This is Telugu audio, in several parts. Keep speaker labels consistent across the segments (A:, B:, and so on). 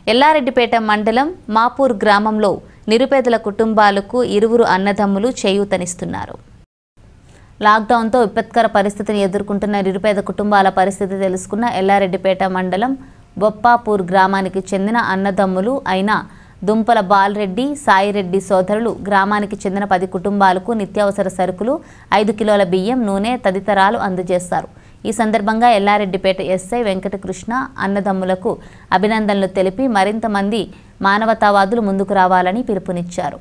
A: ఎల్లారెడ్డిపేట మండలం మాపూర్ గ్రామంలో నిరుపేదల కుటుంబాలకు ఇరువురు అన్నదమ్ములు చేయూతనిస్తున్నారు లాక్డౌన్తో విపత్కర పరిస్థితిని ఎదుర్కొంటున్న నిరుపేద కుటుంబాల పరిస్థితి తెలుసుకున్న ఎల్లారెడ్డిపేట మండలం బొప్పాపూర్ గ్రామానికి చెందిన అన్నదమ్ములు అయిన దుంపల బాలరెడ్డి సాయిరెడ్డి సోదరులు గ్రామానికి చెందిన పది కుటుంబాలకు నిత్యావసర సరుకులు ఐదు కిలోల బియ్యం నూనె తదితరాలు అందజేస్తారు ఈ సందర్భంగా ఎల్లారెడ్డిపేట ఎస్ఐ వెంకటకృష్ణ అన్నదమ్ములకు అభినందనలు తెలిపి మరింత మంది మానవతావాదులు ముందుకు రావాలని పిలుపునిచ్చారు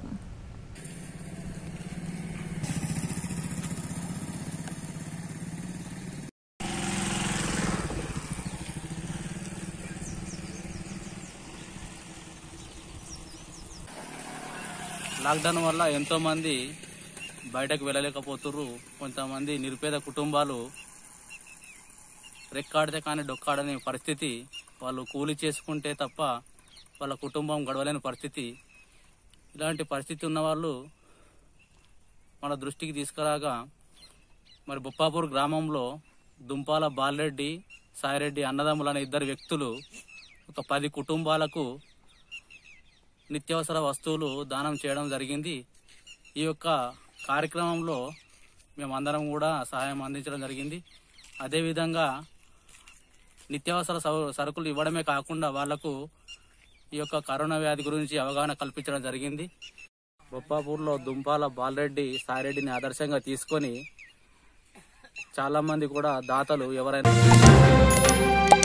B: లాక్డౌన్ వల్ల ఎంతో మంది బయటకు వెళ్ళలేకపోతుర్రు కొంతమంది నిరుపేద కుటుంబాలు రెక్కాడితే కానీ డొక్కాడని పరిస్థితి వాళ్ళు కూలి చేసుకుంటే తప్ప వాళ్ళ కుటుంబం గడవలేని పరిస్థితి ఇలాంటి పరిస్థితి ఉన్న వాళ్ళు మన దృష్టికి తీసుకురాగా మరి బొప్పాపూర్ గ్రామంలో దుంపాల బాలరెడ్డి సాయిరెడ్డి అన్నదమ్ములు అనే ఇద్దరు వ్యక్తులు ఒక పది కుటుంబాలకు నిత్యావసర వస్తువులు దానం చేయడం జరిగింది ఈ యొక్క కార్యక్రమంలో మేమందరం కూడా సహాయం అందించడం జరిగింది అదేవిధంగా నిత్యావసర సవ- సరుకులు ఇవ్వడమే కాకుండా వాళ్లకు ఈ యొక్క కరోనా వ్యాధి గురించి అవగాహన కల్పించడం జరిగింది బొప్పాపూర్లో దుంపాల బాలరెడ్డి సాయిరెడ్డిని ఆదర్శంగా తీసుకొని చాలా మంది కూడా దాతలు ఎవరైనా